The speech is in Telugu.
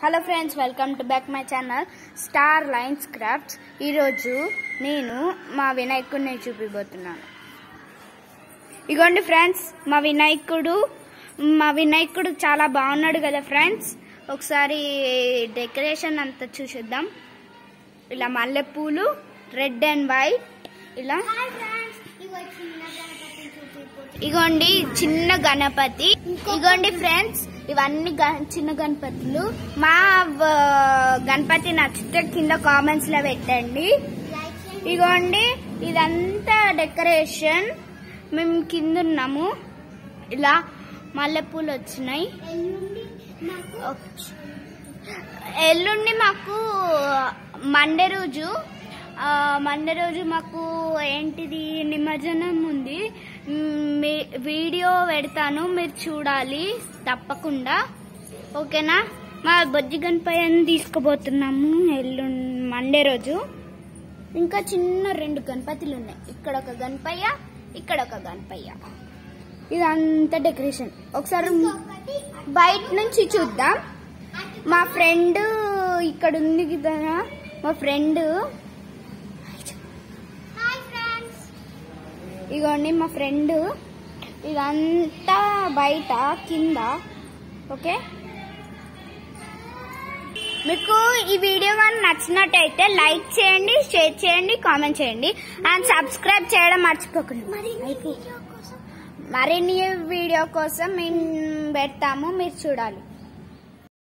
hello friends welcome to back my channel star lines crafts ఈరోజు నేను మా వినాయకుడిని చూపిపోతున్నాను ఇగోండి ఫ్రెండ్స్ మా వినాయకుడు మా వినాయకుడు చాలా బాగున్నాడు కదా ఫ్రెండ్స్ ఒకసారి డెకరేషన్ అంతా చూసేద్దాం ఇలా మల్లెపూలు రెడ్ అండ్ వైట్ ఇలా ఇగోండి చిన్న గణపతి ఇగోండి ఫ్రెండ్స్ ఇవన్నీ గ- చిన్న గణపతులు మా వ- గణపతి నచ్చితే కింద కామెంట్స్ లో పెట్టండి ఇగోండి ఇదంతా డెకరేషన్ మేము కింద ఉన్నాము ఇలా మల్లెపూలు వచ్చినాయి ఎల్లుండి మాకు మండే రోజు ఆ, మండే రోజు మాకు ఏంటిది నిమజ్జనం ఉంది మ్, మీ- వీడియో పెడతాను మీరు చూడాలి తప్పకుండా ఓకేనా మా బొజ్జి గణపయ్యని తీసుకుపోతున్నాము ఎల్లు మండే రోజు ఇంకా చిన్న రెండు గణపతులు ఉన్నాయి ఇక్కడ ఒక గణపయ్య ఇక్కడ ఒక గణపయ్య ఇదంతా డెకరేషన్ ఒకసారి బయట నుంచి చూద్దాం మా ఫ్రెండ్ ఇక్కడ ఉంది కదా మా ఫ్రెండ్ ఇగోండి మా ఫ్రెండ్ ఇదంతా బయట కింద ఓకే మీకు ఈ వీడియో కానీ నచ్చినట్టయితే లైక్ చేయండి షేర్ చేయండి కామెంట్ చేయండి అండ్ సబ్స్క్రైబ్ చేయడం మర్చిపోకండి అయిపో- మరిన్ని వీడియో కోసం మేము పెడతాము మీరు చూడాలి